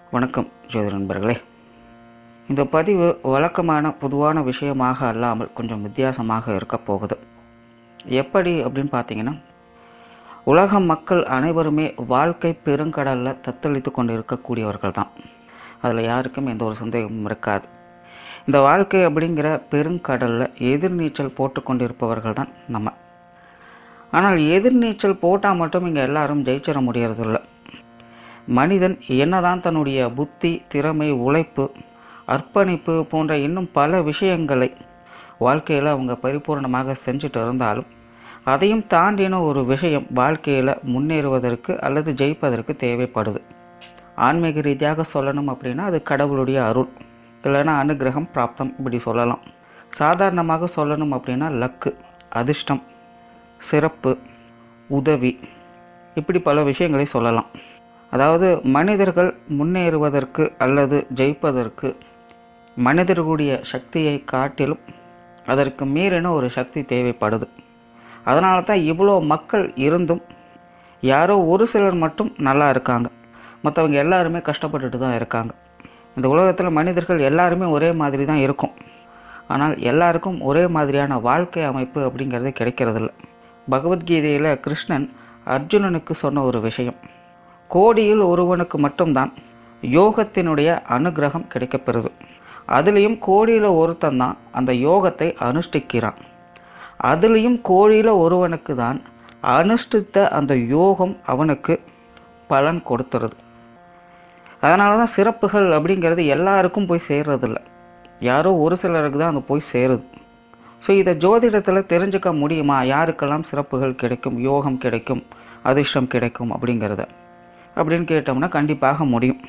வணக்கம் ஜோதி நண்பர்களே இந்த பதிவு வழக்கமான பொதுவான விஷயமாக அல்லாமல் கொஞ்சம் வித்தியாசமாக இருக்க போகுது எப்படி அப்படின்னு பார்த்தீங்கன்னா உலக மக்கள் அனைவருமே வாழ்க்கை பெருங்கடலில் தத்தளித்து கொண்டு இருக்கக்கூடியவர்கள் தான் அதில் யாருக்கும் எந்த ஒரு சந்தேகமும் இருக்காது இந்த வாழ்க்கை அப்படிங்கிற பெருங்கடலில் எதிர்நீச்சல் போட்டு கொண்டு இருப்பவர்கள் தான் நம்ம ஆனால் எதிர்நீச்சல் போட்டால் மட்டும் இங்கே எல்லாரும் ஜெயிச்சிட முடியறதில்ல மனிதன் என்னதான் தன்னுடைய புத்தி திறமை உழைப்பு அர்ப்பணிப்பு போன்ற இன்னும் பல விஷயங்களை வாழ்க்கையில் அவங்க பரிபூர்ணமாக செஞ்சுட்டு இருந்தாலும் அதையும் தாண்டின ஒரு விஷயம் வாழ்க்கையில் முன்னேறுவதற்கு அல்லது ஜெயிப்பதற்கு தேவைப்படுது ஆன்மீக ரீதியாக சொல்லணும் அப்படின்னா அது கடவுளுடைய அருள் இல்லைன்னா அனுகிரகம் பிராப்தம் இப்படி சொல்லலாம் சாதாரணமாக சொல்லணும் அப்படின்னா லக்கு அதிர்ஷ்டம் சிறப்பு உதவி இப்படி பல விஷயங்களை சொல்லலாம் அதாவது மனிதர்கள் முன்னேறுவதற்கு அல்லது ஜெயிப்பதற்கு மனிதர்களுடைய சக்தியை காட்டிலும் அதற்கு மீறின ஒரு சக்தி தேவைப்படுது அதனால தான் இவ்வளோ மக்கள் இருந்தும் யாரோ ஒரு சிலர் மட்டும் நல்லா இருக்காங்க மற்றவங்க எல்லாருமே கஷ்டப்பட்டுட்டு தான் இருக்காங்க இந்த உலகத்தில் மனிதர்கள் எல்லாருமே ஒரே மாதிரி தான் இருக்கும் ஆனால் எல்லாருக்கும் ஒரே மாதிரியான வாழ்க்கை அமைப்பு அப்படிங்கிறது கிடைக்கிறதில்ல பகவத்கீதையில் கிருஷ்ணன் அர்ஜுனனுக்கு சொன்ன ஒரு விஷயம் கோடியில் ஒருவனுக்கு மட்டும்தான் யோகத்தினுடைய அனுகிரகம் கிடைக்கப்பெறுது அதுலேயும் கோடியில் ஒருத்தன் தான் அந்த யோகத்தை அனுஷ்டிக்கிறான் அதுலேயும் கோடியில் ஒருவனுக்கு தான் அனுஷ்டித்த அந்த யோகம் அவனுக்கு பலன் கொடுத்துருது அதனால தான் சிறப்புகள் அப்படிங்கிறது எல்லாருக்கும் போய் சேர்றதில்ல யாரோ ஒரு சிலருக்கு தான் அது போய் சேருது ஸோ இதை ஜோதிடத்தில் தெரிஞ்சுக்க முடியுமா யாருக்கெல்லாம் சிறப்புகள் கிடைக்கும் யோகம் கிடைக்கும் அதிர்ஷ்டம் கிடைக்கும் அப்படிங்கிறத அப்படின்னு கேட்டோம்னா கண்டிப்பாக முடியும்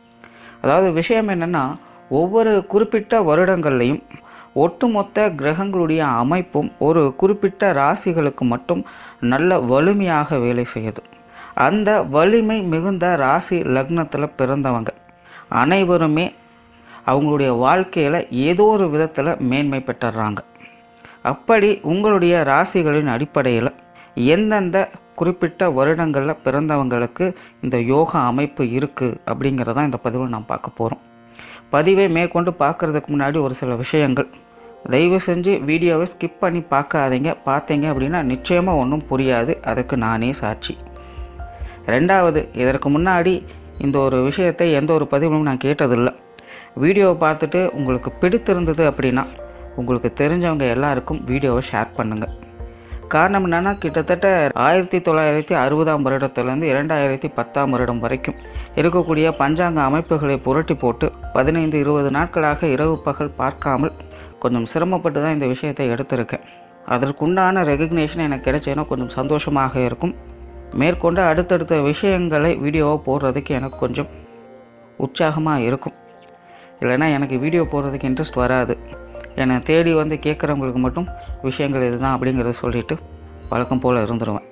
அதாவது விஷயம் என்னென்னா ஒவ்வொரு குறிப்பிட்ட வருடங்கள்லையும் ஒட்டுமொத்த கிரகங்களுடைய அமைப்பும் ஒரு குறிப்பிட்ட ராசிகளுக்கு மட்டும் நல்ல வலிமையாக வேலை செய்யுது அந்த வலிமை மிகுந்த ராசி லக்னத்தில் பிறந்தவங்க அனைவருமே அவங்களுடைய வாழ்க்கையில் ஏதோ ஒரு விதத்தில் மேன்மை பெற்றுறாங்க அப்படி உங்களுடைய ராசிகளின் அடிப்படையில் எந்தெந்த குறிப்பிட்ட வருடங்களில் பிறந்தவங்களுக்கு இந்த யோகா அமைப்பு இருக்குது அப்படிங்கிறதான் இந்த பதிவில் நாம் பார்க்க போகிறோம் பதிவை மேற்கொண்டு பார்க்குறதுக்கு முன்னாடி ஒரு சில விஷயங்கள் தயவு செஞ்சு வீடியோவை ஸ்கிப் பண்ணி பார்க்காதீங்க பார்த்தீங்க அப்படின்னா நிச்சயமாக ஒன்றும் புரியாது அதுக்கு நானே சாட்சி ரெண்டாவது இதற்கு முன்னாடி இந்த ஒரு விஷயத்தை எந்த ஒரு பதிவிலும் நான் கேட்டதில்லை வீடியோவை பார்த்துட்டு உங்களுக்கு பிடித்திருந்தது அப்படின்னா உங்களுக்கு தெரிஞ்சவங்க எல்லாருக்கும் வீடியோவை ஷேர் பண்ணுங்கள் காரணம் என்னென்னா கிட்டத்தட்ட ஆயிரத்தி தொள்ளாயிரத்தி அறுபதாம் வருடத்துலேருந்து இரண்டாயிரத்தி பத்தாம் வருடம் வரைக்கும் இருக்கக்கூடிய பஞ்சாங்க அமைப்புகளை புரட்டி போட்டு பதினைந்து இருபது நாட்களாக இரவு பகல் பார்க்காமல் கொஞ்சம் சிரமப்பட்டு தான் இந்த விஷயத்தை எடுத்திருக்கேன் அதற்குண்டான ரெகக்னேஷன் எனக்கு கிடைச்சேன்னா கொஞ்சம் சந்தோஷமாக இருக்கும் மேற்கொண்டு அடுத்தடுத்த விஷயங்களை வீடியோவை போடுறதுக்கு எனக்கு கொஞ்சம் உற்சாகமாக இருக்கும் இல்லைன்னா எனக்கு வீடியோ போடுறதுக்கு இன்ட்ரெஸ்ட் வராது என்னை தேடி வந்து கேட்குறவங்களுக்கு மட்டும் விஷயங்கள் இதுதான் அப்படிங்கிறத சொல்லிவிட்டு வழக்கம் போல் இருந்துருவேன்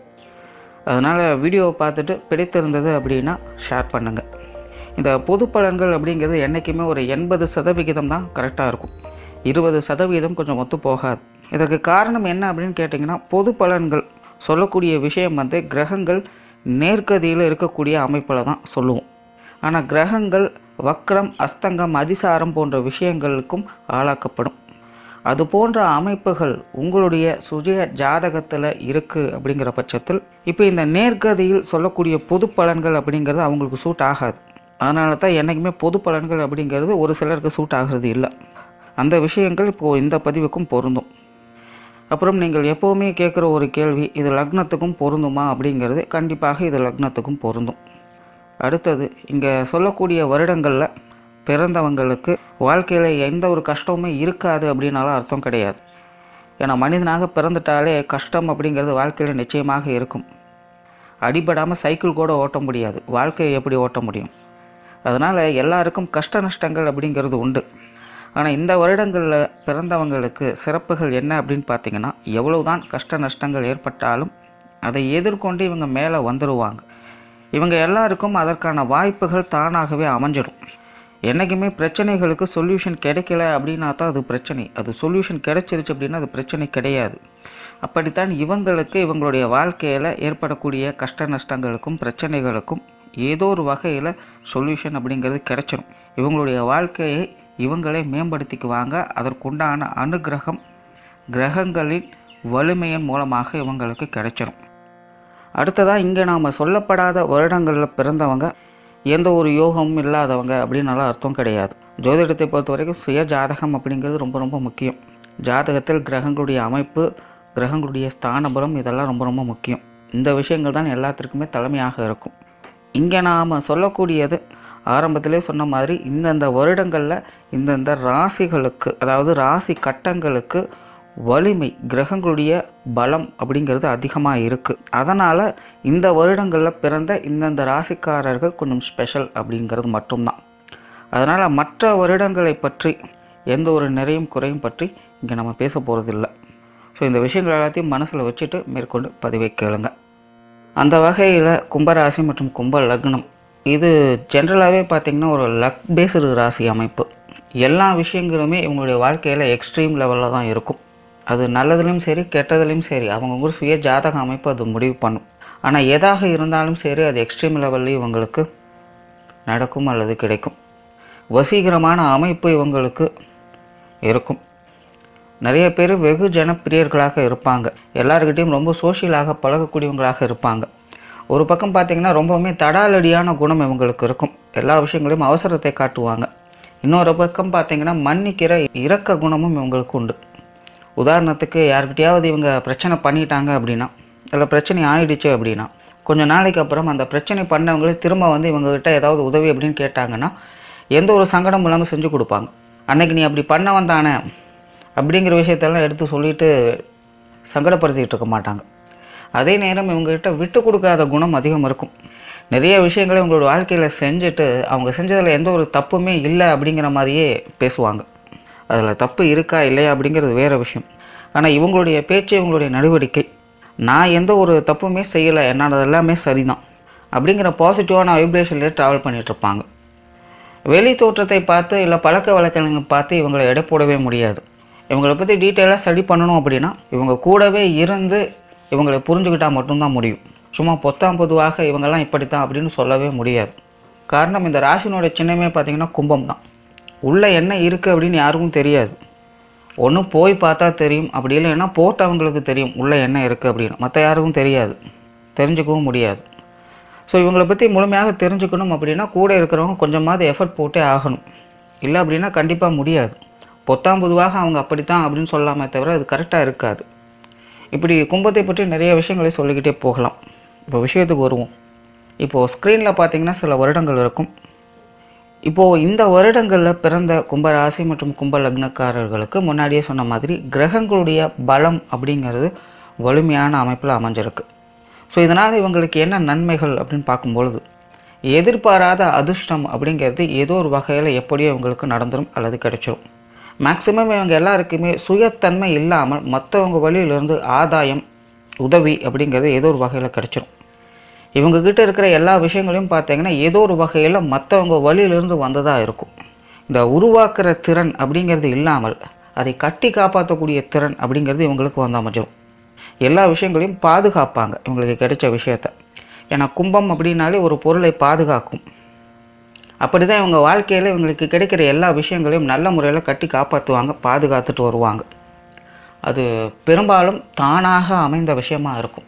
அதனால் வீடியோவை பார்த்துட்டு பிடித்திருந்தது அப்படின்னா ஷேர் பண்ணுங்கள் இந்த பொது பலன்கள் அப்படிங்கிறது என்றைக்குமே ஒரு எண்பது சதவிகிதம் தான் கரெக்டாக இருக்கும் இருபது சதவீதம் கொஞ்சம் ஒத்து போகாது இதற்கு காரணம் என்ன அப்படின்னு கேட்டிங்கன்னா பொது பலன்கள் சொல்லக்கூடிய விஷயம் வந்து கிரகங்கள் நேர்கதியில் இருக்கக்கூடிய அமைப்பில் தான் சொல்லுவோம் ஆனால் கிரகங்கள் வக்ரம் அஸ்தங்கம் அதிசாரம் போன்ற விஷயங்களுக்கும் ஆளாக்கப்படும் அது போன்ற அமைப்புகள் உங்களுடைய சுய ஜாதகத்தில் இருக்குது அப்படிங்கிற பட்சத்தில் இப்போ இந்த நேர்கதியில் சொல்லக்கூடிய பொது பலன்கள் அப்படிங்கிறது அவங்களுக்கு சூட் ஆகாது அதனால தான் என்றைக்குமே பொது பலன்கள் அப்படிங்கிறது ஒரு சிலருக்கு சூட் ஆகிறது இல்லை அந்த விஷயங்கள் இப்போது இந்த பதிவுக்கும் பொருந்தும் அப்புறம் நீங்கள் எப்போவுமே கேட்குற ஒரு கேள்வி இது லக்னத்துக்கும் பொருந்துமா அப்படிங்கிறது கண்டிப்பாக இது லக்னத்துக்கும் பொருந்தும் அடுத்தது இங்கே சொல்லக்கூடிய வருடங்களில் பிறந்தவங்களுக்கு வாழ்க்கையில் எந்த ஒரு கஷ்டமுமே இருக்காது அப்படின்னாலும் அர்த்தம் கிடையாது ஏன்னா மனிதனாக பிறந்துட்டாலே கஷ்டம் அப்படிங்கிறது வாழ்க்கையில் நிச்சயமாக இருக்கும் அடிபடாமல் சைக்கிள் கூட ஓட்ட முடியாது வாழ்க்கையை எப்படி ஓட்ட முடியும் அதனால் எல்லாருக்கும் கஷ்ட நஷ்டங்கள் அப்படிங்கிறது உண்டு ஆனால் இந்த வருடங்களில் பிறந்தவங்களுக்கு சிறப்புகள் என்ன அப்படின்னு பார்த்தீங்கன்னா எவ்வளவுதான் கஷ்ட நஷ்டங்கள் ஏற்பட்டாலும் அதை எதிர்கொண்டு இவங்க மேலே வந்துடுவாங்க இவங்க எல்லாருக்கும் அதற்கான வாய்ப்புகள் தானாகவே அமைஞ்சிடும் என்றைக்குமே பிரச்சனைகளுக்கு சொல்யூஷன் கிடைக்கல அப்படின்னா தான் அது பிரச்சனை அது சொல்யூஷன் கிடைச்சிருச்சு அப்படின்னா அது பிரச்சனை கிடையாது அப்படித்தான் இவங்களுக்கு இவங்களுடைய வாழ்க்கையில் ஏற்படக்கூடிய கஷ்ட நஷ்டங்களுக்கும் பிரச்சனைகளுக்கும் ஏதோ ஒரு வகையில் சொல்யூஷன் அப்படிங்கிறது கிடைச்சிடும் இவங்களுடைய வாழ்க்கையை இவங்களே மேம்படுத்திக்குவாங்க அதற்குண்டான அனுகிரகம் கிரகங்களின் வலிமையின் மூலமாக இவங்களுக்கு கிடைச்சிடும் அடுத்ததாக இங்கே நாம் சொல்லப்படாத வருடங்களில் பிறந்தவங்க எந்த ஒரு யோகமும் இல்லாதவங்க அப்படின்னால அர்த்தம் கிடையாது ஜோதிடத்தை பொறுத்த வரைக்கும் சுய ஜாதகம் அப்படிங்கிறது ரொம்ப ரொம்ப முக்கியம் ஜாதகத்தில் கிரகங்களுடைய அமைப்பு கிரகங்களுடைய ஸ்தானபலம் இதெல்லாம் ரொம்ப ரொம்ப முக்கியம் இந்த விஷயங்கள் தான் எல்லாத்திற்குமே தலைமையாக இருக்கும் இங்கே நாம் சொல்லக்கூடியது ஆரம்பத்திலே சொன்ன மாதிரி இந்தந்த வருடங்களில் இந்தந்த ராசிகளுக்கு அதாவது ராசி கட்டங்களுக்கு வலிமை கிரகங்களுடைய பலம் அப்படிங்கிறது அதிகமாக இருக்குது அதனால் இந்த வருடங்களில் பிறந்த இந்தந்த ராசிக்காரர்கள் கொஞ்சம் ஸ்பெஷல் அப்படிங்கிறது மட்டும்தான் அதனால் மற்ற வருடங்களை பற்றி எந்த ஒரு நிறையும் குறையும் பற்றி இங்கே நம்ம பேச போகிறதில்ல ஸோ இந்த விஷயங்கள் எல்லாத்தையும் மனசில் வச்சுட்டு மேற்கொண்டு பதிவை கேளுங்க அந்த வகையில் கும்பராசி மற்றும் கும்ப லக்னம் இது ஜென்ரலாகவே பார்த்திங்கன்னா ஒரு லக் பேஸ்டு ராசி அமைப்பு எல்லா விஷயங்களுமே இவங்களுடைய வாழ்க்கையில் எக்ஸ்ட்ரீம் லெவலில் தான் இருக்கும் அது நல்லதுலேயும் சரி கெட்டதுலேயும் சரி அவங்கவுங்க சுய ஜாதக அமைப்பு அது முடிவு பண்ணும் ஆனால் எதாக இருந்தாலும் சரி அது எக்ஸ்ட்ரீம் லெவல்லையும் இவங்களுக்கு நடக்கும் அல்லது கிடைக்கும் வசீகரமான அமைப்பு இவங்களுக்கு இருக்கும் நிறைய பேர் வெகு ஜனப்பிரியர்களாக இருப்பாங்க எல்லாருக்கிட்டையும் ரொம்ப சோஷியலாக பழகக்கூடியவங்களாக இருப்பாங்க ஒரு பக்கம் பார்த்தீங்கன்னா ரொம்பவுமே தடாலடியான குணம் இவங்களுக்கு இருக்கும் எல்லா விஷயங்களையும் அவசரத்தை காட்டுவாங்க இன்னொரு பக்கம் பார்த்தீங்கன்னா மன்னிக்கிற இரக்க குணமும் இவங்களுக்கு உண்டு உதாரணத்துக்கு யார்கிட்டயாவது இவங்க பிரச்சனை பண்ணிட்டாங்க அப்படின்னா இல்லை பிரச்சனை ஆயிடுச்சு அப்படின்னா கொஞ்ச நாளைக்கு அப்புறம் அந்த பிரச்சனை பண்ணவங்களே திரும்ப வந்து இவங்ககிட்ட ஏதாவது உதவி அப்படின்னு கேட்டாங்கன்னா எந்த ஒரு சங்கடமும் இல்லாமல் செஞ்சு கொடுப்பாங்க அன்னைக்கு நீ அப்படி பண்ண வந்தானே அப்படிங்கிற விஷயத்தெல்லாம் எடுத்து சொல்லிட்டு சங்கடப்படுத்திக்கிட்டு இருக்க மாட்டாங்க அதே நேரம் இவங்ககிட்ட விட்டு கொடுக்காத குணம் அதிகம் இருக்கும் நிறைய விஷயங்களை இவங்களோட வாழ்க்கையில் செஞ்சுட்டு அவங்க செஞ்சதில் எந்த ஒரு தப்புமே இல்லை அப்படிங்கிற மாதிரியே பேசுவாங்க அதில் தப்பு இருக்கா இல்லையா அப்படிங்கிறது வேற விஷயம் ஆனால் இவங்களுடைய பேச்சு இவங்களுடைய நடவடிக்கை நான் எந்த ஒரு தப்புமே செய்யலை என்னோட எல்லாமே சரிதான் அப்படிங்கிற பாசிட்டிவான வைப்ரேஷன்லேயே ட்ராவல் பண்ணிட்டு இருப்பாங்க வெளி தோற்றத்தை பார்த்து இல்லை பழக்க வழக்கங்கள் பார்த்து இவங்களை எடை போடவே முடியாது இவங்களை பற்றி டீட்டெயிலாக ஸ்டடி பண்ணணும் அப்படின்னா இவங்க கூடவே இருந்து இவங்களை புரிஞ்சுக்கிட்டால் மட்டும்தான் முடியும் சும்மா பொத்தாம் பொதுவாக இவங்கெல்லாம் இப்படித்தான் அப்படின்னு சொல்லவே முடியாது காரணம் இந்த ராசினோட சின்னமே பார்த்தீங்கன்னா கும்பம் தான் உள்ளே என்ன இருக்குது அப்படின்னு யாருக்கும் தெரியாது ஒன்று போய் பார்த்தா தெரியும் அப்படி இல்லைன்னா போட்டவங்களுக்கு தெரியும் உள்ளே என்ன இருக்குது அப்படின்னு மற்ற யாருக்கும் தெரியாது தெரிஞ்சுக்கவும் முடியாது ஸோ இவங்களை பற்றி முழுமையாக தெரிஞ்சுக்கணும் அப்படின்னா கூட இருக்கிறவங்க கொஞ்சமாவது எஃபர்ட் போட்டே ஆகணும் இல்லை அப்படின்னா கண்டிப்பாக முடியாது பொத்தாம் பொதுவாக அவங்க அப்படித்தான் அப்படின்னு சொல்லாமே தவிர அது கரெக்டாக இருக்காது இப்படி கும்பத்தை பற்றி நிறைய விஷயங்களை சொல்லிக்கிட்டே போகலாம் இப்போ விஷயத்துக்கு வருவோம் இப்போது ஸ்க்ரீனில் பார்த்தீங்கன்னா சில வருடங்கள் இருக்கும் இப்போது இந்த வருடங்களில் பிறந்த கும்பராசி மற்றும் கும்ப லக்னக்காரர்களுக்கு முன்னாடியே சொன்ன மாதிரி கிரகங்களுடைய பலம் அப்படிங்கிறது வலிமையான அமைப்பில் அமைஞ்சிருக்கு ஸோ இதனால் இவங்களுக்கு என்ன நன்மைகள் அப்படின்னு பார்க்கும்பொழுது எதிர்பாராத அதிர்ஷ்டம் அப்படிங்கிறது ஏதோ ஒரு வகையில் எப்படியோ இவங்களுக்கு நடந்துடும் அல்லது கிடைச்சிரும் மேக்சிமம் இவங்க எல்லாருக்குமே சுயத்தன்மை இல்லாமல் மற்றவங்க வழியிலிருந்து ஆதாயம் உதவி அப்படிங்கிறது ஏதோ ஒரு வகையில் கிடைச்சிரும் இவங்க கிட்ட இருக்கிற எல்லா விஷயங்களையும் பார்த்தீங்கன்னா ஏதோ ஒரு வகையில் மற்றவங்க வழியிலிருந்து வந்ததாக இருக்கும் இந்த உருவாக்குற திறன் அப்படிங்கிறது இல்லாமல் அதை கட்டி காப்பாற்றக்கூடிய திறன் அப்படிங்கிறது இவங்களுக்கு வந்து அமைஞ்சிடும் எல்லா விஷயங்களையும் பாதுகாப்பாங்க இவங்களுக்கு கிடைச்ச விஷயத்த ஏன்னா கும்பம் அப்படின்னாலே ஒரு பொருளை பாதுகாக்கும் அப்படி தான் இவங்க வாழ்க்கையில் இவங்களுக்கு கிடைக்கிற எல்லா விஷயங்களையும் நல்ல முறையில் கட்டி காப்பாற்றுவாங்க பாதுகாத்துட்டு வருவாங்க அது பெரும்பாலும் தானாக அமைந்த விஷயமா இருக்கும்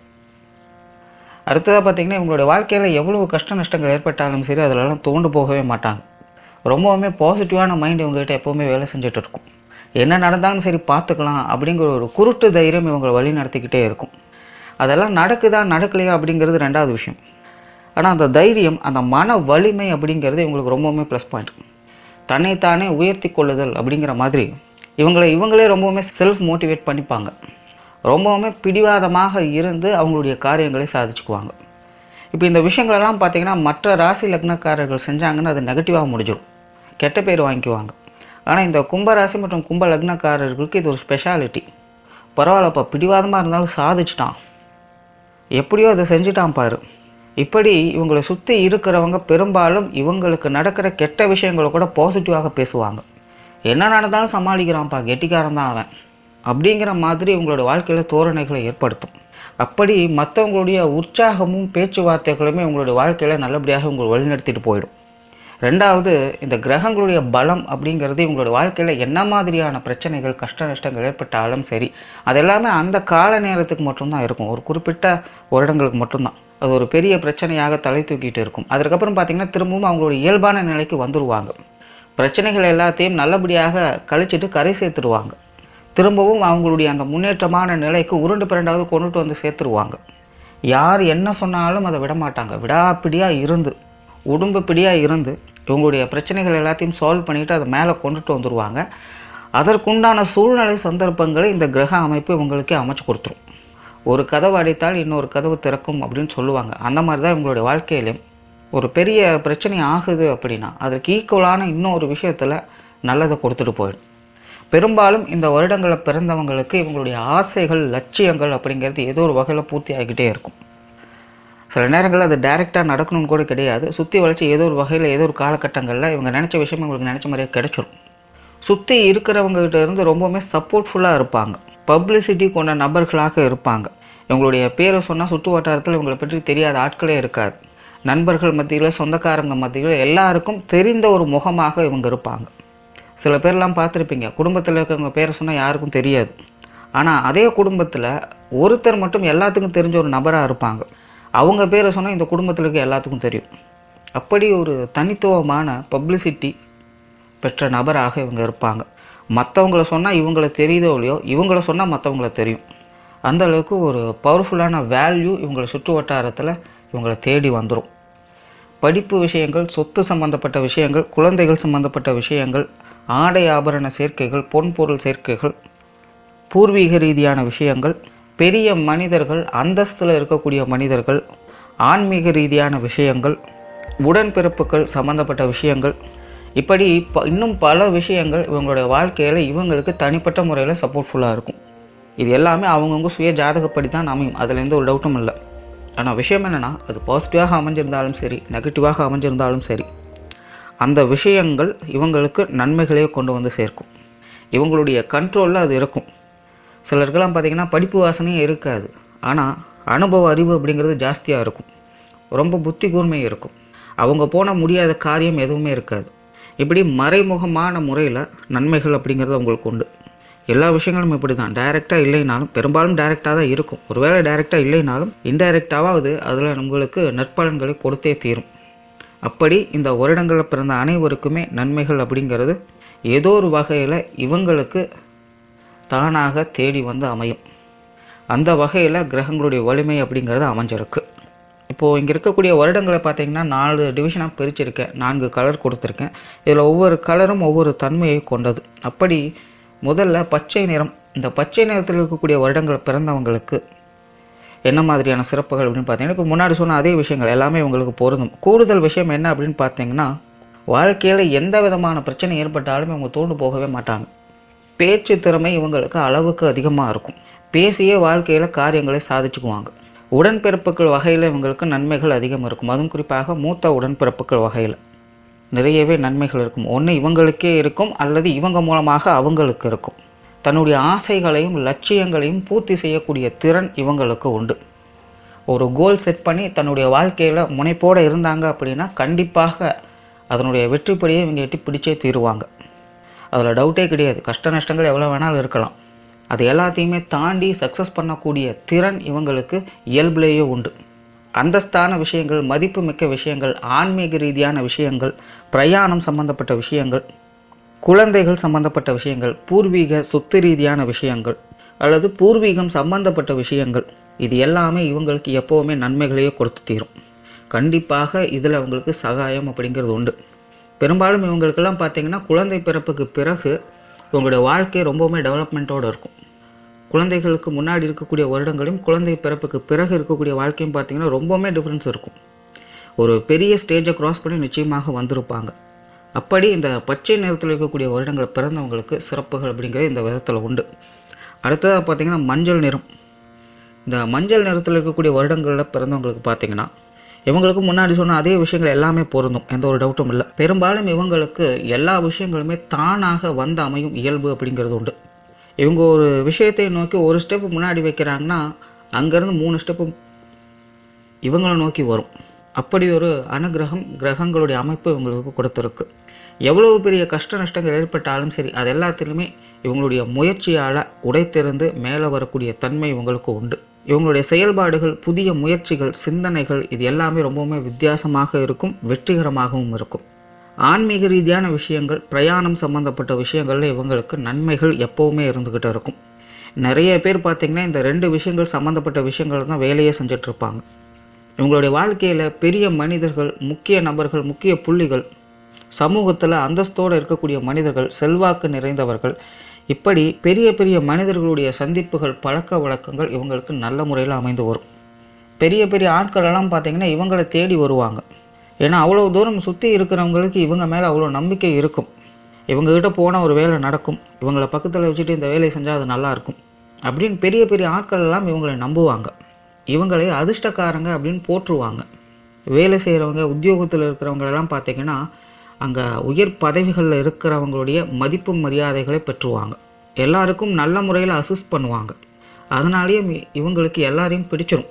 அடுத்ததாக பார்த்தீங்கன்னா இவங்களுடைய வாழ்க்கையில் எவ்வளவு கஷ்ட நஷ்டங்கள் ஏற்பட்டாலும் சரி அதிலெல்லாம் தோண்டு போகவே மாட்டாங்க ரொம்பவுமே பாசிட்டிவான மைண்ட் இவங்ககிட்ட எப்போவுமே வேலை செஞ்சுட்டு இருக்கும் என்ன நடந்தாலும் சரி பார்த்துக்கலாம் அப்படிங்கிற ஒரு குருட்டு தைரியம் இவங்களை வழி நடத்திக்கிட்டே இருக்கும் அதெல்லாம் நடக்குதா நடக்கலையா அப்படிங்கிறது ரெண்டாவது விஷயம் ஆனால் அந்த தைரியம் அந்த மன வலிமை அப்படிங்கிறது இவங்களுக்கு ரொம்பவுமே ப்ளஸ் பாயிண்ட் தன்னைத்தானே உயர்த்தி கொள்ளுதல் அப்படிங்கிற மாதிரி இவங்களை இவங்களே ரொம்பவுமே செல்ஃப் மோட்டிவேட் பண்ணிப்பாங்க ரொம்பவுமே பிடிவாதமாக இருந்து அவங்களுடைய காரியங்களை சாதிச்சுக்குவாங்க இப்போ இந்த விஷயங்களெல்லாம் பார்த்தீங்கன்னா மற்ற ராசி லக்னக்காரர்கள் செஞ்சாங்கன்னா அது நெகட்டிவாக முடிஞ்சிடும் கெட்ட பேர் வாங்கிக்குவாங்க ஆனால் இந்த கும்பராசி மற்றும் கும்ப லக்னக்காரர்களுக்கு இது ஒரு ஸ்பெஷாலிட்டி பரவாயில்லப்பா பிடிவாதமாக இருந்தாலும் சாதிச்சிட்டான் எப்படியோ அதை செஞ்சுட்டான் பாரு இப்படி இவங்களை சுற்றி இருக்கிறவங்க பெரும்பாலும் இவங்களுக்கு நடக்கிற கெட்ட விஷயங்களை கூட பாசிட்டிவாக பேசுவாங்க என்ன நடந்தாலும் சமாளிக்கிறான்ப்பா கெட்டிக்காரன் தான் அவன் அப்படிங்கிற மாதிரி இவங்களோட வாழ்க்கையில் தோரணைகளை ஏற்படுத்தும் அப்படி மற்றவங்களுடைய உற்சாகமும் பேச்சுவார்த்தைகளுமே உங்களுடைய வாழ்க்கையில் நல்லபடியாக உங்களை வழிநடத்திட்டு போயிடும் ரெண்டாவது இந்த கிரகங்களுடைய பலம் அப்படிங்கிறது உங்களுடைய வாழ்க்கையில் என்ன மாதிரியான பிரச்சனைகள் கஷ்ட நஷ்டங்கள் ஏற்பட்டாலும் சரி அது எல்லாமே அந்த கால நேரத்துக்கு மட்டும்தான் இருக்கும் ஒரு குறிப்பிட்ட வருடங்களுக்கு மட்டும்தான் அது ஒரு பெரிய பிரச்சனையாக தலை தூக்கிட்டு இருக்கும் அதுக்கப்புறம் பார்த்தீங்கன்னா திரும்பவும் அவங்களுடைய இயல்பான நிலைக்கு வந்துருவாங்க பிரச்சனைகள் எல்லாத்தையும் நல்லபடியாக கழிச்சிட்டு கரை சேர்த்துருவாங்க திரும்பவும் அவங்களுடைய அந்த முன்னேற்றமான நிலைக்கு உருண்டு பிறண்டாவது கொண்டுட்டு வந்து சேர்த்துருவாங்க யார் என்ன சொன்னாலும் அதை விட மாட்டாங்க விடாப்பிடியாக இருந்து உடும்பு பிடியாக இருந்து இவங்களுடைய பிரச்சனைகள் எல்லாத்தையும் சால்வ் பண்ணிட்டு அதை மேலே கொண்டுட்டு வந்துடுவாங்க அதற்குண்டான சூழ்நிலை சந்தர்ப்பங்களை இந்த கிரக அமைப்பு இவங்களுக்கே அமைச்சு கொடுத்துரும் ஒரு கதவு அடைத்தால் இன்னொரு கதவு திறக்கும் அப்படின்னு சொல்லுவாங்க அந்த மாதிரி தான் இவங்களுடைய வாழ்க்கையிலும் ஒரு பெரிய பிரச்சனை ஆகுது அப்படின்னா அதற்கு ஈக்குவலான இன்னொரு விஷயத்தில் நல்லதை கொடுத்துட்டு போயிடும் பெரும்பாலும் இந்த வருடங்களில் பிறந்தவங்களுக்கு இவங்களுடைய ஆசைகள் லட்சியங்கள் அப்படிங்கிறது ஏதோ ஒரு வகையில் பூர்த்தி ஆகிக்கிட்டே இருக்கும் சில நேரங்களில் அது டைரெக்டாக நடக்கணும்னு கூட கிடையாது சுற்றி வளைச்சி ஏதோ ஒரு வகையில் ஏதோ ஒரு காலகட்டங்களில் இவங்க நினச்ச விஷயம் இவங்களுக்கு நினச்ச மாதிரியே கிடைச்சிரும் சுற்றி இருக்கிறவங்ககிட்ட இருந்து ரொம்பவுமே சப்போர்ட்ஃபுல்லாக இருப்பாங்க பப்ளிசிட்டி கொண்ட நபர்களாக இருப்பாங்க இவங்களுடைய பேரை சொன்னால் சுற்று வட்டாரத்தில் இவங்களை பற்றி தெரியாத ஆட்களே இருக்காது நண்பர்கள் மத்தியில் சொந்தக்காரங்க மத்தியில் எல்லாருக்கும் தெரிந்த ஒரு முகமாக இவங்க இருப்பாங்க சில பேர்லாம் பார்த்துருப்பீங்க குடும்பத்தில் இருக்கிறவங்க பேரை சொன்னால் யாருக்கும் தெரியாது ஆனால் அதே குடும்பத்தில் ஒருத்தர் மட்டும் எல்லாத்துக்கும் தெரிஞ்ச ஒரு நபராக இருப்பாங்க அவங்க பேரை சொன்னால் இந்த குடும்பத்தில் இருக்க எல்லாத்துக்கும் தெரியும் அப்படி ஒரு தனித்துவமான பப்ளிசிட்டி பெற்ற நபராக இவங்க இருப்பாங்க மற்றவங்கள சொன்னால் இவங்கள தெரியுதோ இல்லையோ இவங்கள சொன்னால் மற்றவங்கள தெரியும் அந்த அளவுக்கு ஒரு பவர்ஃபுல்லான வேல்யூ இவங்களை சுற்று வட்டாரத்தில் இவங்களை தேடி வந்துடும் படிப்பு விஷயங்கள் சொத்து சம்பந்தப்பட்ட விஷயங்கள் குழந்தைகள் சம்பந்தப்பட்ட விஷயங்கள் ஆடை ஆபரண சேர்க்கைகள் பொன்பொருள் சேர்க்கைகள் பூர்வீக ரீதியான விஷயங்கள் பெரிய மனிதர்கள் அந்தஸ்தில் இருக்கக்கூடிய மனிதர்கள் ஆன்மீக ரீதியான விஷயங்கள் உடன்பிறப்புகள் சம்பந்தப்பட்ட விஷயங்கள் இப்படி ப- இன்னும் பல விஷயங்கள் இவங்களுடைய வாழ்க்கையில் இவங்களுக்கு தனிப்பட்ட முறையில் சப்போர்ட்ஃபுல்லாக இருக்கும் இது எல்லாமே அவங்கவுங்க சுய ஜாதகப்படி தான் அமையும் அதில் எந்த ஒரு டவுட்டும் இல்லை ஆனால் விஷயம் என்னென்னா அது பாசிட்டிவாக அமைஞ்சிருந்தாலும் சரி நெகட்டிவாக அமைஞ்சிருந்தாலும் சரி அந்த விஷயங்கள் இவங்களுக்கு நன்மைகளே கொண்டு வந்து சேர்க்கும் இவங்களுடைய கண்ட்ரோலில் அது இருக்கும் சிலருக்கெல்லாம் பார்த்தீங்கன்னா படிப்பு வாசனையே இருக்காது ஆனால் அனுபவ அறிவு அப்படிங்கிறது ஜாஸ்தியாக இருக்கும் ரொம்ப புத்தி கூர்மை இருக்கும் அவங்க போன முடியாத காரியம் எதுவுமே இருக்காது இப்படி மறைமுகமான முறையில் நன்மைகள் அப்படிங்கிறது அவங்களுக்கு உண்டு எல்லா விஷயங்களும் இப்படி தான் டைரெக்டாக இல்லைனாலும் பெரும்பாலும் டைரெக்டாக தான் இருக்கும் ஒருவேளை டைரெக்டாக இல்லைனாலும் இன்டைரக்டாவது அதில் உங்களுக்கு நற்பலன்களை கொடுத்தே தீரும் அப்படி இந்த வருடங்களில் பிறந்த அனைவருக்குமே நன்மைகள் அப்படிங்கிறது ஏதோ ஒரு வகையில் இவங்களுக்கு தானாக தேடி வந்து அமையும் அந்த வகையில் கிரகங்களுடைய வலிமை அப்படிங்கிறது அமைஞ்சிருக்கு இப்போது இங்கே இருக்கக்கூடிய வருடங்களை பார்த்தீங்கன்னா நாலு டிவிஷனாக பிரிச்சிருக்கேன் நான்கு கலர் கொடுத்துருக்கேன் இதில் ஒவ்வொரு கலரும் ஒவ்வொரு தன்மையை கொண்டது அப்படி முதல்ல பச்சை நிறம் இந்த பச்சை நிறத்தில் இருக்கக்கூடிய வருடங்கள் பிறந்தவங்களுக்கு என்ன மாதிரியான சிறப்புகள் அப்படின்னு பார்த்தீங்கன்னா இப்போ முன்னாடி சொன்ன அதே விஷயங்கள் எல்லாமே உங்களுக்கு பொருந்தும் கூடுதல் விஷயம் என்ன அப்படின்னு பார்த்தீங்கன்னா வாழ்க்கையில் எந்த விதமான பிரச்சனை ஏற்பட்டாலும் இவங்க தோண்டு போகவே மாட்டாங்க பேச்சு திறமை இவங்களுக்கு அளவுக்கு அதிகமாக இருக்கும் பேசியே வாழ்க்கையில் காரியங்களை சாதிச்சுக்குவாங்க உடன்பிறப்புகள் வகையில் இவங்களுக்கு நன்மைகள் அதிகம் இருக்கும் அதுவும் குறிப்பாக மூத்த உடன்பிறப்புகள் வகையில் நிறையவே நன்மைகள் இருக்கும் ஒன்று இவங்களுக்கே இருக்கும் அல்லது இவங்க மூலமாக அவங்களுக்கு இருக்கும் தன்னுடைய ஆசைகளையும் லட்சியங்களையும் பூர்த்தி செய்யக்கூடிய திறன் இவங்களுக்கு உண்டு ஒரு கோல் செட் பண்ணி தன்னுடைய வாழ்க்கையில் முனைப்போடு இருந்தாங்க அப்படின்னா கண்டிப்பாக அதனுடைய வெற்றிப்படியை இவங்க எட்டி பிடிச்சே தீருவாங்க அதில் டவுட்டே கிடையாது கஷ்ட நஷ்டங்கள் எவ்வளோ வேணாலும் இருக்கலாம் அது எல்லாத்தையுமே தாண்டி சக்ஸஸ் பண்ணக்கூடிய திறன் இவங்களுக்கு இயல்புலேயே உண்டு அந்தஸ்தான விஷயங்கள் மதிப்புமிக்க விஷயங்கள் ஆன்மீக ரீதியான விஷயங்கள் பிரயாணம் சம்பந்தப்பட்ட விஷயங்கள் குழந்தைகள் சம்பந்தப்பட்ட விஷயங்கள் பூர்வீக சொத்து ரீதியான விஷயங்கள் அல்லது பூர்வீகம் சம்பந்தப்பட்ட விஷயங்கள் இது எல்லாமே இவங்களுக்கு எப்போவுமே நன்மைகளையே கொடுத்து தீரும் கண்டிப்பாக இதில் அவங்களுக்கு சகாயம் அப்படிங்கிறது உண்டு பெரும்பாலும் இவங்களுக்கெல்லாம் பார்த்தீங்கன்னா குழந்தை பிறப்புக்கு பிறகு இவங்களுடைய வாழ்க்கை ரொம்பவுமே டெவலப்மெண்ட்டோடு இருக்கும் குழந்தைகளுக்கு முன்னாடி இருக்கக்கூடிய வருடங்களையும் குழந்தை பிறப்புக்கு பிறகு இருக்கக்கூடிய வாழ்க்கையும் பார்த்தீங்கன்னா ரொம்பவுமே டிஃப்ரென்ஸ் இருக்கும் ஒரு பெரிய ஸ்டேஜை கிராஸ் பண்ணி நிச்சயமாக வந்திருப்பாங்க அப்படி இந்த பச்சை நிறத்தில் இருக்கக்கூடிய வருடங்கள் பிறந்தவங்களுக்கு சிறப்புகள் அப்படிங்கிறது இந்த விதத்தில் உண்டு அடுத்ததாக பார்த்தீங்கன்னா மஞ்சள் நிறம் இந்த மஞ்சள் நிறத்தில் இருக்கக்கூடிய வருடங்களில் பிறந்தவங்களுக்கு பார்த்தீங்கன்னா இவங்களுக்கு முன்னாடி சொன்ன அதே விஷயங்கள் எல்லாமே பொருந்தும் எந்த ஒரு டவுட்டும் இல்லை பெரும்பாலும் இவங்களுக்கு எல்லா விஷயங்களுமே தானாக வந்து அமையும் இயல்பு அப்படிங்கிறது உண்டு இவங்க ஒரு விஷயத்தை நோக்கி ஒரு ஸ்டெப் முன்னாடி வைக்கிறாங்கன்னா அங்கேருந்து மூணு ஸ்டெப்பு இவங்களை நோக்கி வரும் அப்படி ஒரு அனுகிரகம் கிரகங்களுடைய அமைப்பு இவங்களுக்கு கொடுத்துருக்கு எவ்வளவு பெரிய கஷ்ட நஷ்டங்கள் ஏற்பட்டாலும் சரி அது எல்லாத்திலுமே இவங்களுடைய முயற்சியால் உடைத்தெறிந்து மேலே வரக்கூடிய தன்மை இவங்களுக்கு உண்டு இவங்களுடைய செயல்பாடுகள் புதிய முயற்சிகள் சிந்தனைகள் இது எல்லாமே ரொம்பவுமே வித்தியாசமாக இருக்கும் வெற்றிகரமாகவும் இருக்கும் ஆன்மீக ரீதியான விஷயங்கள் பிரயாணம் சம்பந்தப்பட்ட விஷயங்கள்ல இவங்களுக்கு நன்மைகள் எப்பவுமே இருந்துகிட்டு இருக்கும் நிறைய பேர் பார்த்தீங்கன்னா இந்த ரெண்டு விஷயங்கள் சம்பந்தப்பட்ட விஷயங்கள் தான் வேலையே செஞ்சுட்டு இருப்பாங்க இவங்களுடைய வாழ்க்கையில் பெரிய மனிதர்கள் முக்கிய நபர்கள் முக்கிய புள்ளிகள் சமூகத்தில் அந்தஸ்தோடு இருக்கக்கூடிய மனிதர்கள் செல்வாக்கு நிறைந்தவர்கள் இப்படி பெரிய பெரிய மனிதர்களுடைய சந்திப்புகள் பழக்க வழக்கங்கள் இவங்களுக்கு நல்ல முறையில் அமைந்து வரும் பெரிய பெரிய ஆட்கள் எல்லாம் பார்த்தீங்கன்னா இவங்களை தேடி வருவாங்க ஏன்னா அவ்வளோ தூரம் சுற்றி இருக்கிறவங்களுக்கு இவங்க மேலே அவ்வளோ நம்பிக்கை இருக்கும் இவங்ககிட்ட போனால் ஒரு வேலை நடக்கும் இவங்களை பக்கத்தில் வச்சுட்டு இந்த வேலையை செஞ்சால் அது நல்லா இருக்கும் அப்படின்னு பெரிய பெரிய ஆட்கள் எல்லாம் இவங்களை நம்புவாங்க இவங்களை அதிர்ஷ்டக்காரங்க அப்படின்னு போற்றுவாங்க வேலை செய்கிறவங்க உத்தியோகத்தில் இருக்கிறவங்க எல்லாம் பார்த்தீங்கன்னா அங்கே உயர் பதவிகளில் இருக்கிறவங்களுடைய மதிப்பு மரியாதைகளை பெற்றுவாங்க எல்லாருக்கும் நல்ல முறையில் அசிஸ்ட் பண்ணுவாங்க அதனாலேயே மி- இவங்களுக்கு எல்லாரையும் பிடிச்சிரும்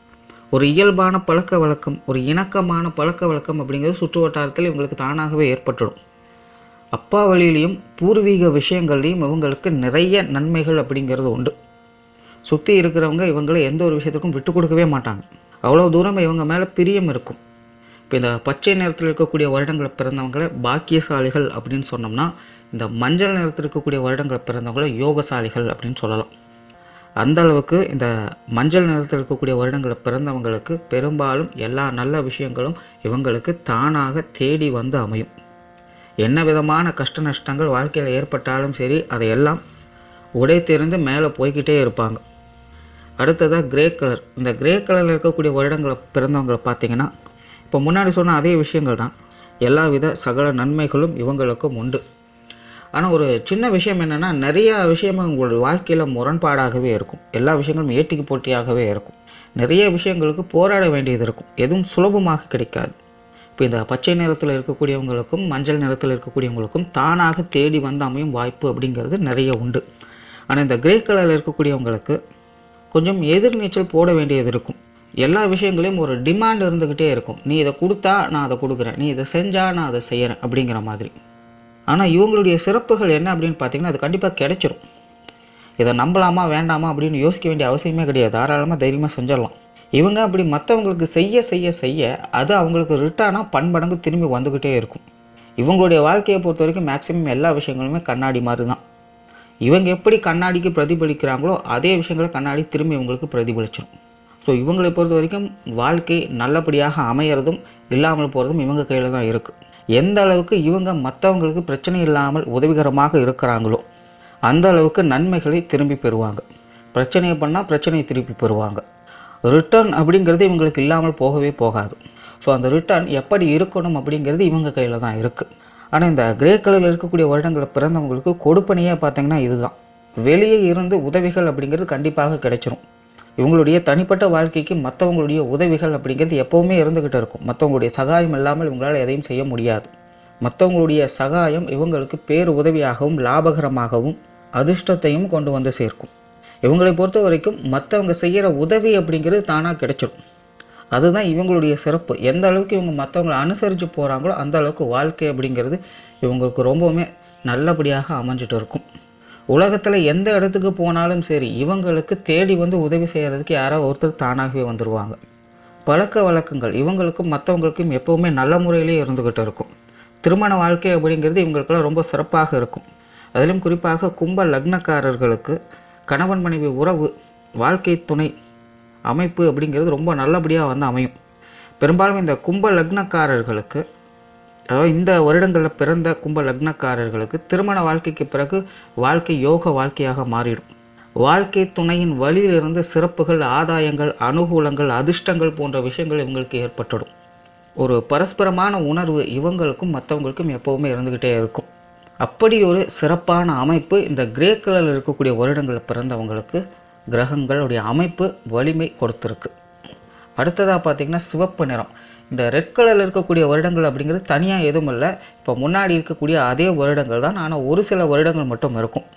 ஒரு இயல்பான பழக்க வழக்கம் ஒரு இணக்கமான பழக்க வழக்கம் அப்படிங்கிறது சுற்று வட்டாரத்தில் இவங்களுக்கு தானாகவே ஏற்பட்டுடும் அப்பா வழியிலையும் பூர்வீக விஷயங்கள்லையும் இவங்களுக்கு நிறைய நன்மைகள் அப்படிங்கிறது உண்டு சுற்றி இருக்கிறவங்க இவங்களை எந்த ஒரு விஷயத்துக்கும் விட்டு கொடுக்கவே மாட்டாங்க அவ்வளோ தூரம் இவங்க மேலே பிரியம் இருக்கும் இப்போ இந்த பச்சை நிறத்தில் இருக்கக்கூடிய வருடங்களை பிறந்தவங்களை பாக்கியசாலிகள் அப்படின்னு சொன்னோம்னா இந்த மஞ்சள் நிறத்தில் இருக்கக்கூடிய வருடங்களை பிறந்தவங்களை யோகசாலிகள் அப்படின்னு சொல்லலாம் அந்த அளவுக்கு இந்த மஞ்சள் நிறத்தில் இருக்கக்கூடிய வருடங்களை பிறந்தவங்களுக்கு பெரும்பாலும் எல்லா நல்ல விஷயங்களும் இவங்களுக்கு தானாக தேடி வந்து அமையும் என்ன விதமான கஷ்ட நஷ்டங்கள் வாழ்க்கையில் ஏற்பட்டாலும் சரி அதையெல்லாம் உடைத்தெறிந்து மேலே போய்க்கிட்டே இருப்பாங்க அடுத்ததாக கிரே கலர் இந்த கிரே கலரில் இருக்கக்கூடிய வருடங்களை பிறந்தவங்களை பார்த்தீங்கன்னா இப்போ முன்னாடி சொன்ன அதே விஷயங்கள் தான் எல்லாவித சகல நன்மைகளும் இவங்களுக்கும் உண்டு ஆனால் ஒரு சின்ன விஷயம் என்னென்னா நிறைய விஷயங்கள் உங்களுடைய வாழ்க்கையில் முரண்பாடாகவே இருக்கும் எல்லா விஷயங்களும் ஏட்டிக்கு போட்டியாகவே இருக்கும் நிறைய விஷயங்களுக்கு போராட வேண்டியது இருக்கும் எதுவும் சுலபமாக கிடைக்காது இப்போ இந்த பச்சை நிறத்தில் இருக்கக்கூடியவங்களுக்கும் மஞ்சள் நிறத்தில் இருக்கக்கூடியவங்களுக்கும் தானாக தேடி வந்து அமையும் வாய்ப்பு அப்படிங்கிறது நிறைய உண்டு ஆனால் இந்த கிரே கலரில் இருக்கக்கூடியவங்களுக்கு கொஞ்சம் எதிர்நீச்சல் போட வேண்டியது இருக்கும் எல்லா விஷயங்களையும் ஒரு டிமாண்ட் இருந்துக்கிட்டே இருக்கும் நீ இதை கொடுத்தா நான் அதை கொடுக்குறேன் நீ இதை செஞ்சா நான் அதை செய்கிறேன் அப்படிங்கிற மாதிரி ஆனால் இவங்களுடைய சிறப்புகள் என்ன அப்படின்னு பார்த்தீங்கன்னா அது கண்டிப்பாக கிடைச்சிரும் இதை நம்பலாமா வேண்டாமா அப்படின்னு யோசிக்க வேண்டிய அவசியமே கிடையாது தாராளமாக தைரியமாக செஞ்சிடலாம் இவங்க அப்படி மற்றவங்களுக்கு செய்ய செய்ய செய்ய அது அவங்களுக்கு ரிட்டர்னாக பன்மடங்கு திரும்பி வந்துக்கிட்டே இருக்கும் இவங்களுடைய வாழ்க்கையை பொறுத்த வரைக்கும் மேக்ஸிமம் எல்லா விஷயங்களுமே கண்ணாடி மாதிரி தான் இவங்க எப்படி கண்ணாடிக்கு பிரதிபலிக்கிறாங்களோ அதே விஷயங்களை கண்ணாடி திரும்பி இவங்களுக்கு பிரதிபலிச்சிடும் ஸோ இவங்களை பொறுத்த வரைக்கும் வாழ்க்கை நல்லபடியாக அமையறதும் இல்லாமல் போகிறதும் இவங்க கையில் தான் இருக்குது எந்த அளவுக்கு இவங்க மற்றவங்களுக்கு பிரச்சனை இல்லாமல் உதவிகரமாக இருக்கிறாங்களோ அந்த அளவுக்கு நன்மைகளை திரும்பி பெறுவாங்க பிரச்சனையை பண்ணால் பிரச்சனையை திருப்பி பெறுவாங்க ரிட்டர்ன் அப்படிங்கிறது இவங்களுக்கு இல்லாமல் போகவே போகாது ஸோ அந்த ரிட்டர்ன் எப்படி இருக்கணும் அப்படிங்கிறது இவங்க கையில் தான் இருக்குது ஆனால் இந்த கிரே கலரில் இருக்கக்கூடிய வருடங்களை பிறந்தவங்களுக்கு கொடுப்பனையே பார்த்தீங்கன்னா இதுதான் வெளியே இருந்து உதவிகள் அப்படிங்கிறது கண்டிப்பாக கிடைச்சிரும் இவங்களுடைய தனிப்பட்ட வாழ்க்கைக்கு மற்றவங்களுடைய உதவிகள் அப்படிங்கிறது எப்பவுமே இருந்துகிட்டு இருக்கும் மற்றவங்களுடைய சகாயம் இல்லாமல் இவங்களால் எதையும் செய்ய முடியாது மற்றவங்களுடைய சகாயம் இவங்களுக்கு பேர் உதவியாகவும் லாபகரமாகவும் அதிர்ஷ்டத்தையும் கொண்டு வந்து சேர்க்கும் இவங்களை பொறுத்த வரைக்கும் மற்றவங்க செய்கிற உதவி அப்படிங்கிறது தானாக கிடைச்சிடும் அதுதான் இவங்களுடைய சிறப்பு எந்த அளவுக்கு இவங்க மற்றவங்களை அனுசரித்து போகிறாங்களோ அந்த அளவுக்கு வாழ்க்கை அப்படிங்கிறது இவங்களுக்கு ரொம்பவுமே நல்லபடியாக அமைஞ்சிட்டு இருக்கும் உலகத்தில் எந்த இடத்துக்கு போனாலும் சரி இவங்களுக்கு தேடி வந்து உதவி செய்கிறதுக்கு யாரோ ஒருத்தர் தானாகவே வந்துடுவாங்க பழக்க வழக்கங்கள் இவங்களுக்கும் மற்றவங்களுக்கும் எப்பவுமே நல்ல முறையிலே இருந்துகிட்டு இருக்கும் திருமண வாழ்க்கை அப்படிங்கிறது இவங்களுக்கெல்லாம் ரொம்ப சிறப்பாக இருக்கும் அதிலும் குறிப்பாக கும்ப லக்னக்காரர்களுக்கு கணவன் மனைவி உறவு வாழ்க்கை துணை அமைப்பு அப்படிங்கிறது ரொம்ப நல்லபடியாக வந்து அமையும் பெரும்பாலும் இந்த கும்ப லக்னக்காரர்களுக்கு அதாவது இந்த வருடங்களில் பிறந்த கும்ப லக்னக்காரர்களுக்கு திருமண வாழ்க்கைக்கு பிறகு வாழ்க்கை யோக வாழ்க்கையாக மாறிடும் வாழ்க்கை துணையின் வழியிலிருந்து சிறப்புகள் ஆதாயங்கள் அனுகூலங்கள் அதிர்ஷ்டங்கள் போன்ற விஷயங்கள் இவங்களுக்கு ஏற்பட்டுடும் ஒரு பரஸ்பரமான உணர்வு இவங்களுக்கும் மற்றவங்களுக்கும் எப்பவுமே இருந்துக்கிட்டே இருக்கும் அப்படி ஒரு சிறப்பான அமைப்பு இந்த கிரே கலரில் இருக்கக்கூடிய வருடங்களில் பிறந்தவங்களுக்கு கிரகங்களுடைய அமைப்பு வலிமை கொடுத்துருக்கு அடுத்ததாக பார்த்தீங்கன்னா சிவப்பு நிறம் இந்த ரெட் கலரில் இருக்கக்கூடிய வருடங்கள் அப்படிங்கிறது தனியாக எதுவும் இல்லை இப்போ முன்னாடி இருக்கக்கூடிய அதே வருடங்கள் தான் ஆனால் ஒரு சில வருடங்கள் மட்டும் இருக்கும்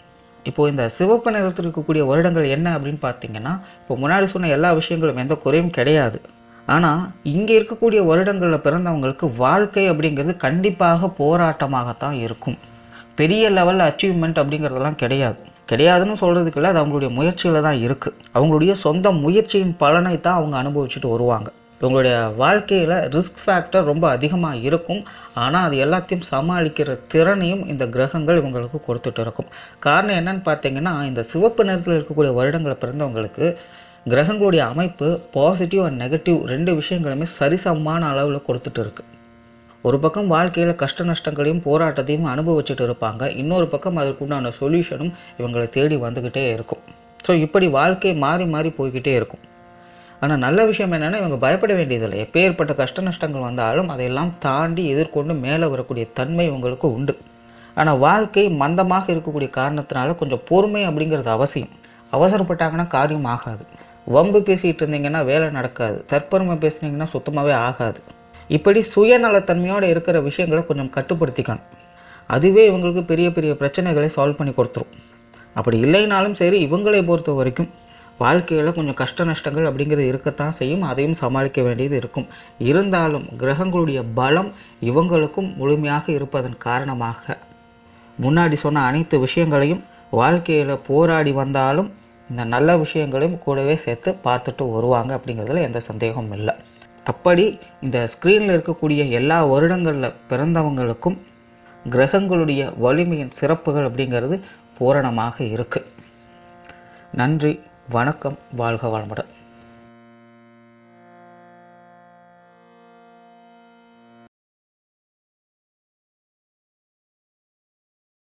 இப்போ இந்த சிவப்பு நிறத்தில் இருக்கக்கூடிய வருடங்கள் என்ன அப்படின்னு பார்த்தீங்கன்னா இப்போ முன்னாடி சொன்ன எல்லா விஷயங்களும் எந்த குறையும் கிடையாது ஆனால் இங்கே இருக்கக்கூடிய வருடங்களில் பிறந்தவங்களுக்கு வாழ்க்கை அப்படிங்கிறது கண்டிப்பாக போராட்டமாகத்தான் இருக்கும் பெரிய லெவலில் அச்சீவ்மெண்ட் அப்படிங்கிறதெல்லாம் கிடையாது கிடையாதுன்னு சொல்கிறதுக்கு இல்லை அது அவங்களுடைய முயற்சியில் தான் இருக்குது அவங்களுடைய சொந்த முயற்சியின் பலனை தான் அவங்க அனுபவிச்சுட்டு வருவாங்க இவங்களுடைய வாழ்க்கையில் ரிஸ்க் ஃபேக்டர் ரொம்ப அதிகமாக இருக்கும் ஆனால் அது எல்லாத்தையும் சமாளிக்கிற திறனையும் இந்த கிரகங்கள் இவங்களுக்கு கொடுத்துட்டு இருக்கும் காரணம் என்னன்னு பார்த்தீங்கன்னா இந்த சிவப்பு நிறத்தில் இருக்கக்கூடிய வருடங்களை பிறந்தவங்களுக்கு கிரகங்களுடைய அமைப்பு பாசிட்டிவ் அண்ட் நெகட்டிவ் ரெண்டு விஷயங்களுமே சரிசமமான அளவில் கொடுத்துட்டு இருக்கு ஒரு பக்கம் வாழ்க்கையில் கஷ்ட நஷ்டங்களையும் போராட்டத்தையும் அனுபவிச்சுட்டு இருப்பாங்க இன்னொரு பக்கம் அதற்குண்டான சொல்யூஷனும் இவங்களை தேடி வந்துக்கிட்டே இருக்கும் ஸோ இப்படி வாழ்க்கை மாறி மாறி போய்கிட்டே இருக்கும் ஆனால் நல்ல விஷயம் என்னென்னா இவங்க பயப்பட வேண்டியதில்லை எப்பேற்பட்ட கஷ்ட நஷ்டங்கள் வந்தாலும் அதையெல்லாம் தாண்டி எதிர்கொண்டு மேலே வரக்கூடிய தன்மை இவங்களுக்கு உண்டு ஆனால் வாழ்க்கை மந்தமாக இருக்கக்கூடிய காரணத்தினால கொஞ்சம் பொறுமை அப்படிங்கிறது அவசியம் அவசரப்பட்டாங்கன்னா காரியம் ஆகாது வம்பு பேசிகிட்டு இருந்தீங்கன்னா வேலை நடக்காது தற்பெருமை பேசுனீங்கன்னா சுத்தமாகவே ஆகாது இப்படி சுயநலத்தன்மையோடு இருக்கிற விஷயங்களை கொஞ்சம் கட்டுப்படுத்திக்கணும் அதுவே இவங்களுக்கு பெரிய பெரிய பிரச்சனைகளை சால்வ் பண்ணி கொடுத்துரும் அப்படி இல்லைனாலும் சரி இவங்களை பொறுத்த வரைக்கும் வாழ்க்கையில் கொஞ்சம் கஷ்ட நஷ்டங்கள் அப்படிங்கிறது இருக்கத்தான் செய்யும் அதையும் சமாளிக்க வேண்டியது இருக்கும் இருந்தாலும் கிரகங்களுடைய பலம் இவங்களுக்கும் முழுமையாக இருப்பதன் காரணமாக முன்னாடி சொன்ன அனைத்து விஷயங்களையும் வாழ்க்கையில் போராடி வந்தாலும் இந்த நல்ல விஷயங்களையும் கூடவே சேர்த்து பார்த்துட்டு வருவாங்க அப்படிங்கிறதுல எந்த சந்தேகமும் இல்லை அப்படி இந்த ஸ்க்ரீனில் இருக்கக்கூடிய எல்லா வருடங்களில் பிறந்தவங்களுக்கும் கிரகங்களுடைய வலிமையின் சிறப்புகள் அப்படிங்கிறது பூரணமாக இருக்கு நன்றி வணக்கம் வாழ்க வளமுடன்